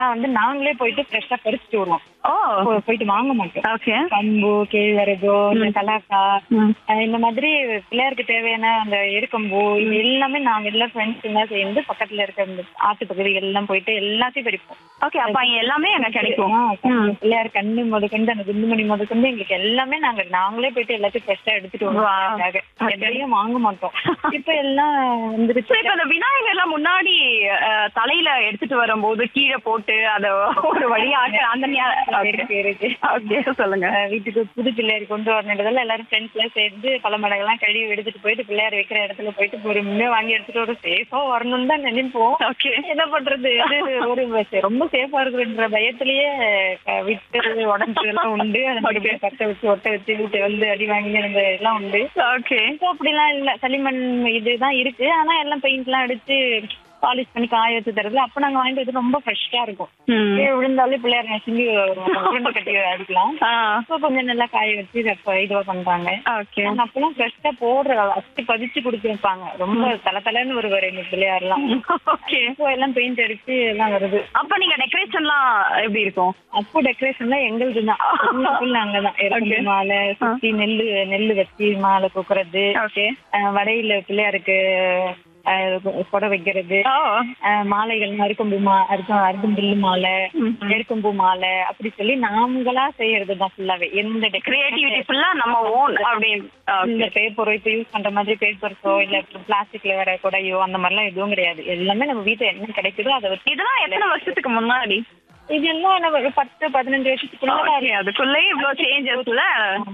வந்து நாங்களே போயிட்டு ஃப்ரெஷ்ஷா பறிச்சுட்டு வருவோம் ஓ போ- போயிட்டு வாங்க மாட்டோம் ஓகே கம்பு கேழ்வரகோ இந்த கலாக்கா ம். அஹ் இந்த மாதிரி பிள்ளையாருக்கு தேவையான அந்த எருக்கம்பூ இது எல்லாமே நாங்க எல்லாம் ஃப்ரெண்ட்ஸ் எல்லாம் சேர்ந்து பக்கத்துல இருக்க இந்த ஆத்து பகுதிகள் எல்லாம் போயிட்டு எல்லாத்தையும் பறிப்போம் ஓகே அப்ப இங்க எல்லாமே அங்க கிடைக்கும் ஆ, பிள்ளையார் கண்ணு முதற்கொண்டு அந்த குண்டுமணி முதற்கொண்டு எங்களுக்கு எல்லாமே நாங்க நாங்களே போயிட்டு எல்லாத்தையும் ஃப்ரெஷ்ஷா எடுத்துட்டு Wow. வருவோம் எதையும் வாங்க மாட்டோம் இப்ப எல்லாம் வந்துருச்சு இப்ப இந்த விநாயகர் எல்லாம் முன்னாடி அஹ், தலையில எடுத்துட்டு வரும்போது கீழே போட்டு அத ஒரு வழியாக அந்த இருக்கு இருக்கு ஓகே சொல்லுங்க அஹ் வீட்டுக்கு புது பிள்ளையார் கொண்டு வரணுன்றதால எல்லாரும் ஃப்ரெண்ட்ஸ் எல்லாம் சேர்ந்து பல மடங்கெல்லாம் கழுவி எடுத்துட்டு போயிட்டு பிள்ளையார் வைக்கிற இடத்துல போயிட்டு பொறுமையா வாங்கி எடுத்துட்டு ஒரு சேஃபா வரணும்னு தான் நினைப்போம் ஓகே என்ன பண்றது இது ஒரு வ- ரொம்ப சேஃபா இருக்குன்ற பயத்திலேயே அஹ், விட்டு உடஞ்சு எல்லாம் உண்டு அதை மறுபடியும் கட்ட வச்சு ஒட்ட வச்சு வீட்டு வந்து அடி வாங்கி அந்த எல்லாம் உண்டு ஓகே இப்போ அப்படிலாம் இல்ல களிமண் இதுதான் இருக்கு ஆனா எல்லாம் பெயிண்ட் எல்லாம் அடிச்சு பாலிஷ் பண்ணி காய வச்சு தருது அப்ப நாங்க வாங்கிட்டு வந்து ரொம்ப ஃப்ரெஷ்ஷா இருக்கும் கீழே விழுந்தாலே பிள்ளையார் நசுங்கி உருண்டை கட்டி அடிக்கலாம் இப்போ கொஞ்சம் நல்லா காய வச்சு இதை இப்ப இதுவா பண்றாங்க ஓகே நாங்க அப்பெல்லாம் ஃப்ரெஷ்ஷா போடுற அச்சு பதிச்சு கொடுத்துருப்பாங்க ரொம்ப தல தலைன்னு வருவாரு எங்க பிள்ளையார்லாம் ஓகே இப்போ எல்லாம் பெயிண்ட் அடிச்சு எல்லாம் வருது அப்ப நீங்க டெக்கரேஷன்லாம் எப்படி இருக்கும் அப்போ டெக்கரேஷன்லாம் எங்களுது தான் நாங்க தான் இறங்கு மாலை சுத்தி நெல்லு நெல்லு வச்சு மாலை குக்குறது ஓகே அஹ் வடையில பிள்ளையாருக்கு அஹ் கொடை வைக்கிறது ஓ அஹ் மாலைகள் அருக்கம்பூ மா அருக்கம் அருக்கம்பில்லு மாலை எருக்கம்பூ மாலை அப்படி சொல்லி நாமங்களா செய்யறது தான் ஃபுல்லாவே எந்த கிரியேட்டிவிட்டி ஃபுல்லா நம்ம ஓன் அப்படின்னு இந்த பேப்பரோ இப்ப யூஸ் பண்ற மாதிரி பேப்பர்ஸோ இல்ல பிளாஸ்டிக்ல வர கொடையோ அந்த மாதிரிலாம் எதுவும் கிடையாது எல்லாமே நம்ம வீட்டுல என்ன கிடைக்குதோ அதை வச்சு இதெல்லாம் எத்தனை வருஷத்துக்கு முன்னாடி இதெல்லாம் நம்ம ஒரு பத்து பதினஞ்சு வருஷத்துக்குள்ள Okay, அதுக்குள்ளே இவ்வளவு சேஞ்சஸ்ல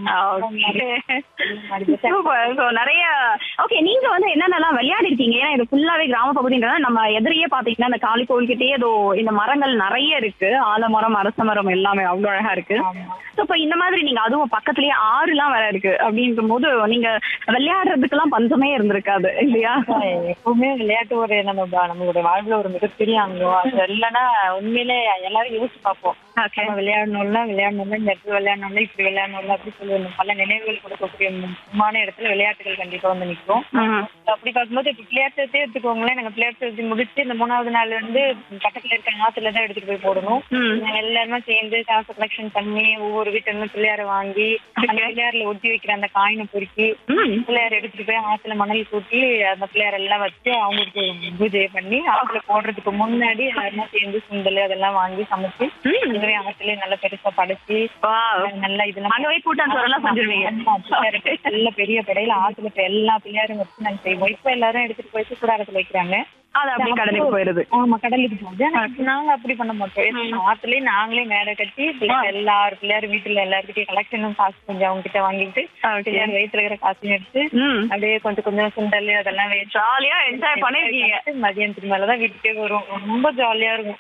சூப்பர் ஸோ நிறைய ஓகே நீங்க வந்து என்னென்னலாம் விளையாடி இருக்கீங்க ஏன்னா இது ஃபுல்லாவே கிராம பகுதின்றதால நம்ம எதிரியே பாத்தீங்கன்னா இந்த காளி கோவில்கிட்டயே ஏதோ இந்த மரங்கள் நிறைய இருக்கு ஆலமரம் அரச மரம் எல்லாமே அவ்வளவு அழகா இருக்கு ஸோ இப்போ இந்த மாதிரி நீங்க அதுவும் பக்கத்துலயே ஆறுலாம் வேற இருக்கு அப்படின்ற போது நீங்க விளையாடுறதுக்கெல்லாம் பஞ்சமே இருந்திருக்காது இல்லையா எப்பவுமே விளையாட்டு ஒரு நம்ம ப- நம்மளோட வாழ்வுல ஒரு மிகப்பெரிய அங்கம் அது இல்லைன்னா உண்மையிலே எல்லாரும் யோசிச்சு பார்ப்போம் ஓகே நம்ம விளையாடணும்ல விளையாடணும்ல இந்த இடத்துல விளையாடணும்ல இப்படி விளையாடணும்ல அப்படி சொல்லுவோம் பல நினைவுகள் கொடுக்கக்கூடிய முக்கியமான இடத்துல விளையாட்டுகள் கண்டிப்பா வந்து நிற்கும் அப்படி பார்க்கும்போது இப்ப பிள்ளையார் சதுர்த்தியே எடுத்துக்கோங்களேன் நாங்க பிள்ளையார் சதுர்த்தி முடிச்சு இந்த மூணாவது நாள் வந்து பக்கத்துல இருக்க ஆத்துல தான் எடுத்துட்டு போய் போடணும் நாங்க எல்லாருமே சேர்ந்து காசு கலெக்ஷன் பண்ணி ஒவ்வொரு வீட்டுல இருந்து பிள்ளையார வாங்கி அந்த பிள்ளையார்ல ஒட்டி வைக்கிற அந்த காயினை பொறுக்கி பிள்ளையார் எடுத்துட்டு போய் ஆத்துல மணல் கூட்டி அந்த பிள்ளையார் எல்லாம் வச்சு அவங்களுக்கு பூஜை பண்ணி ஆத்துல போடுறதுக்கு முன்னாடி எல்லாருமே சேர்ந்து சுண்டல் அதெல்லாம் வாங்கி சமைச்சு இதுவே ஆத்துலயே நல்லா பெருசா படைச்சு நல்லா இதெல்லாம் அங்கவே கூட்டாஞ்சோறெல்லாம் செஞ்சிருவீங்க ஆமா, பிள்ளையாருக்கு நல்ல பெரிய படையில ஆத்துல இப்ப எல்லா பிள்ளையாரும் வச்சு நாங்க செய்வோம் இப்ப எல்லாரும் எடுத்துட்டு போயிட்டு கூடாரத்துல வைக்கிறாங்க அது அப்படியே கடலுக்கு போயிருது ஆமா கடலுக்கு போகுது ஆனா இப்ப நாங்க அப்படி பண்ண மாட்டோம் ஆத்துலயே நாங்களே மேடை கட்டி பிள்ளை- எல்லாரும் பிள்ளையார் வீட்டுல எல்லாருக்கிட்டையும் கலெக்ஷனும் காசு கொஞ்சம் அவங்க கிட்ட வாங்கிட்டு பிள்ளையார் வயித்துல இருக்கிற காசையும் எடுத்து ம் அப்படியே கொஞ்சம் கொஞ்சம் சுண்டல் அதெல்லாம் வச்சு ஜாலியா என்ஜாய் பண்ணிருக்கீங்க மதியானத்துக்கு மேலதான் வீட்டுக்கே வரும் ரொம்ப ஜாலியா இருக்கும்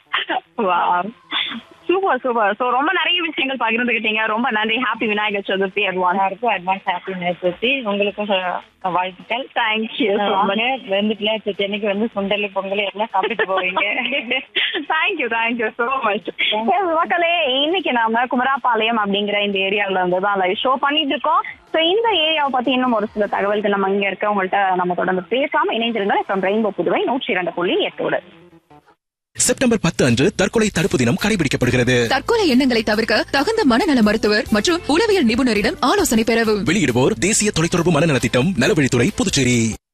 சூப்பர் சூப்பர் சோ ரொம்ப நிறைய விஷயங்கள் பகிர்ந்துக்கிட்டீங்க ரொம்ப நன்றி ஹாப்பி விநாயகர் சதுர்த்தி அட்வான்ஸ் எல்லாருக்கும் அட்வான்ஸ் ஹாப்பி நேர்த்தி உங்களுக்கும் ச- வாழ்த்துக்கள் தேங்க்யூ ஸோ மச் வாங்க, வந்து பிள்ளையார் சதுர்த்தி அன்னைக்கு வந்து சுண்டல் பொங்கல் எல்லாம் சாப்பிட்டு போவீங்க தேங்க்யூ தேங்க்யூ ஸோ மச் மக்களே இன்னைக்கு நாம குமராபாளையம் அப்படிங்கிற இந்த ஏரியாவில் வந்து தான் லைவ் ஷோ பண்ணிட்டு இருக்கோம் ஸோ இந்த ஏரியாவை பத்தி இன்னும் ஒரு சில தகவல்கள் நம்ம இங்க இருக்கவங்கள்ட்ட நம்ம தொடர்ந்து பேசாம இணைஞ்சிருந்தோம் இப்போ ரெயின்போ புதுவை நூற்றி இரண்டு புள்ளி எட்டோடு செப்டம்பர் பத்து அன்று தற்கொலை தடுப்பு தினம் கடைபிடிக்கப்படுகிறது தற்கொலை எண்ணங்களை தவிர்க்க தகுந்த மனநல மருத்துவர் மற்றும் உளவியல் நிபுணரிடம் ஆலோசனை பெறவும் வெளியிடுவோர் தேசிய தொலைத்தொடர்பு மனநல திட்டம் நலவழித்துறை புதுச்சேரி